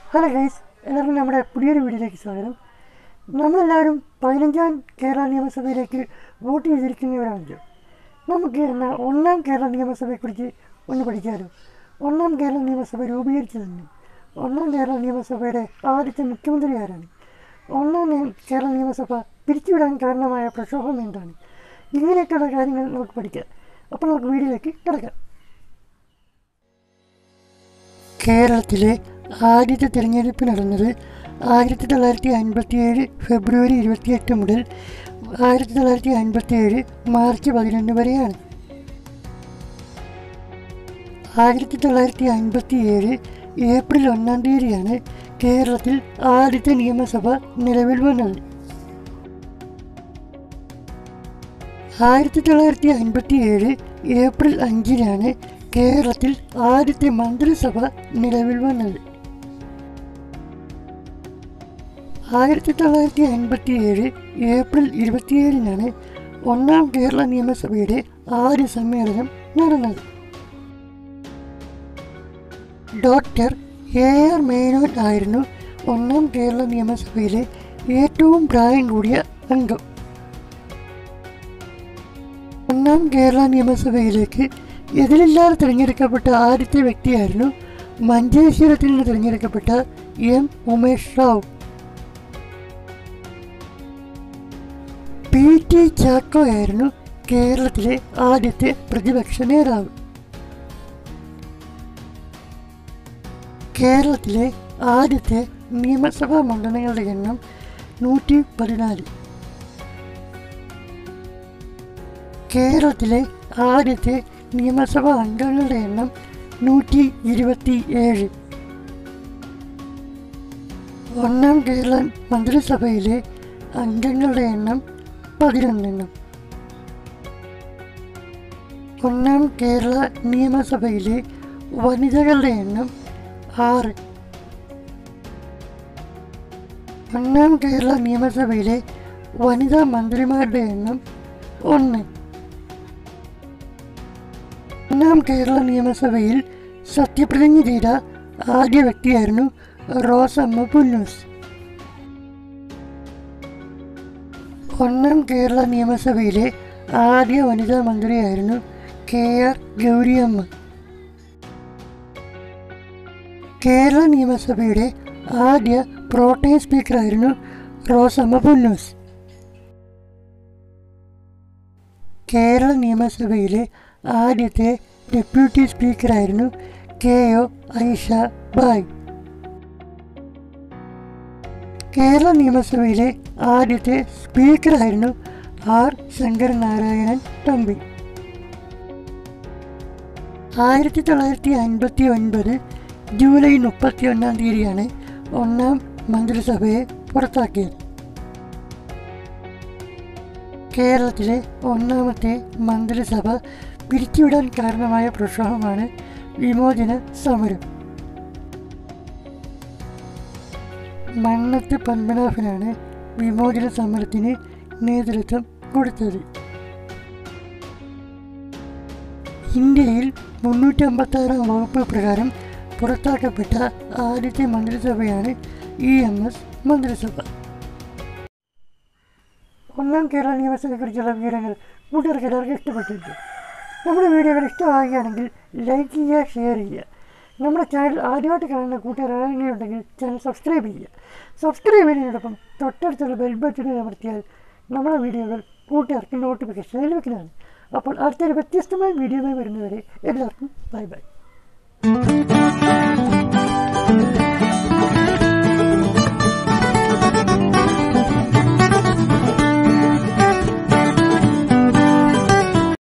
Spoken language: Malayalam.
ഹലോ ഗൈസ് എല്ലാവർക്കും നമ്മുടെ പുതിയൊരു വീഡിയോയിലേക്ക് സ്വാഗതം നമ്മളെല്ലാവരും പതിനഞ്ചാം കേരള നിയമസഭയിലേക്ക് വോട്ട് ചെയ്തിരിക്കുന്നവരാണല്ലോ നമുക്ക് എന്നാൽ ഒന്നാം കേരള നിയമസഭയെക്കുറിച്ച് ഒന്ന് പഠിക്കാമല്ലോ ഒന്നാം കേരള നിയമസഭ രൂപീകരിച്ചു തന്നെ ഒന്നാം കേരള നിയമസഭയുടെ ആദ്യത്തെ മുഖ്യമന്ത്രി ആരാണ് ഒന്നാം നിയ- കേരള നിയമസഭ പിരിച്ചുവിടാൻ കാരണമായ പ്രക്ഷോഭം എന്താണ് ഇങ്ങനെയൊക്കെയുള്ള കാര്യങ്ങൾ നമുക്ക് പഠിക്കാം അപ്പോൾ നമുക്ക് വീഡിയോയിലേക്ക് കിടക്കാം കേരളത്തിലെ ആദ്യത്തെ തിരഞ്ഞെടുപ്പ് നടന്നത് ആയിരത്തി തൊള്ളായിരത്തി അൻപത്തിയേഴ് ഫെബ്രുവരി ഇരുപത്തിയെട്ട് മുതൽ ആയിരത്തി തൊള്ളായിരത്തി അൻപത്തിയേഴ് മാർച്ച് പതിനൊന്ന് വരെയാണ് ആയിരത്തി തൊള്ളായിരത്തി അൻപത്തിയേഴ് ഏപ്രിൽ ഒന്നാം തീയതിയാണ് കേരളത്തിൽ ആദ്യത്തെ നിയമസഭ നിലവിൽ വന്നത് ആയിരത്തി തൊള്ളായിരത്തി അൻപത്തിയേഴ് ഏപ്രിൽ അഞ്ചിനാണ് കേരളത്തിൽ ആദ്യത്തെ മന്ത്രിസഭ നിലവിൽ വന്നത് ആയിരത്തി തൊള്ളായിരത്തി അൻപത്തിയേഴ് ഏപ്രിൽ ഇരുപത്തിയേഴിനാണ് ഒന്നാം കേരള നിയമസഭയുടെ ആദ്യ സമ്മേളനം നടന്നത് ഡോക്ടർ എ ആർ മേനോൻ ആയിരുന്നു ഒന്നാം കേരള നിയമസഭയിലെ ഏറ്റവും പ്രായം കൂടിയ അംഗം ഒന്നാം കേരള നിയമസഭയിലേക്ക് എതിരില്ലാതെ തിരഞ്ഞെടുക്കപ്പെട്ട ആദ്യത്തെ വ്യക്തിയായിരുന്നു മഞ്ചേശ്വരത്തിൽ നിന്ന് തിരഞ്ഞെടുക്കപ്പെട്ട M Umesh Rao P T Chacko ആയിരുന്നു കേരളത്തിലെ ആദ്യത്തെ പ്രതിപക്ഷ നേതാവ് കേരളത്തിലെ ആദ്യത്തെ നിയമസഭാ മണ്ഡലങ്ങളുടെ എണ്ണം നൂറ്റി പതിനാല് കേരളത്തിലെ ആദ്യത്തെ നിയമസഭാ അംഗങ്ങളുടെ എണ്ണം നൂറ്റി ഇരുപത്തി ഏഴ് ഒന്നാം കേരള മന്ത്രിസഭയിലെ അംഗങ്ങളുടെ എണ്ണം പതിനൊന്നെണ്ണം ഒന്നാം കേരള നിയമസഭയിലെ വനിതകളുടെ എണ്ണം ആറ് ഒന്നാം കേരള നിയമസഭയിലെ വനിതാ മന്ത്രിമാരുടെ എണ്ണം ഒന്ന് ഒന്നാം കേരള നിയമസഭയിൽ സത്യപ്രതിജ്ഞ ചെയ്ത ആദ്യ വ്യക്തിയായിരുന്നു റോസമ്മ പുന്നൂസ് ഒന്നാം കേരള നിയമസഭയിലെ ആദ്യ വനിതാ മന്ത്രിയായിരുന്നു കെ ആർ ഗൗരിയമ്മ കേരള നിയമസഭയുടെ ആദ്യ പ്രോട്ടേം സ്പീക്കറായിരുന്നു റോസമ്മ പുന്നൂസ് കേരള നിയമസഭയിലെ ആദ്യത്തെ ഡെപ്യൂട്ടി സ്പീക്കറായിരുന്നു കെ ഒ ഐഷ ബായ് കേരള നിയമസഭയിലെ ആദ്യത്തെ സ്പീക്കറായിരുന്നു ആർ ശങ്കരനാരായണൻ തമ്പി ആയിരത്തി തൊള്ളായിരത്തി അൻപത്തി ഒൻപത് ജൂലൈ മുപ്പത്തി ഒന്നാം തീയതിയാണ് ഒന്നാം മന്ത്രിസഭയെ പുറത്താക്കിയത് കേരളത്തിലെ ഒന്നാമത്തെ മന്ത്രിസഭ പിരിച്ചുവിടാൻ കാരണമായ പ്രക്ഷോഭമാണ് വിമോചന സമരം മണ്ണത്ത് പത്മനാഭനാണ് വിമോചന സമരത്തിന് നേതൃത്വം കൊടുത്തത് ഇന്ത്യയിൽ മുന്നൂറ്റമ്പത്താറാം വകുപ്പ് പ്രകാരം പുറത്താക്കപ്പെട്ട ആദ്യത്തെ മന്ത്രിസഭയാണ് ഇ എം എസ് മന്ത്രിസഭ ഒന്നാം കേരള നിയമസഭയെക്കുറിച്ചുള്ള വിവരങ്ങൾ കൂട്ടുകാർക്ക് എല്ലാവർക്കും ഇഷ്ടപ്പെട്ടിരിക്കും നമ്മുടെ വീഡിയോകൾ ഇഷ്ടമാകുകയാണെങ്കിൽ ലൈക്ക് ചെയ്യുക ഷെയർ ചെയ്യുക നമ്മുടെ ചാനൽ ആദ്യമായിട്ട് കാണുന്ന കൂട്ടുകാർ ആരെങ്കിലും ഉണ്ടെങ്കിൽ ചാനൽ സബ്സ്ക്രൈബ് ചെയ്യുക സബ്സ്ക്രൈബ് ചെയ്യുന്നതിനോടൊപ്പം തൊട്ടടുത്തുള്ള ബെൽ ബട്ടൺ അമർത്തിയാൽ നമ്മുടെ വീഡിയോകൾ കൂട്ടുകാർക്ക് നോട്ടിഫിക്കേഷൻ ലഭിക്കുന്നതാണ് അപ്പോൾ അടുത്തൊരു വ്യത്യസ്തമായ വീഡിയോയുമായി വരുന്നവരെ എല്ലാവർക്കും ബൈ ബൈ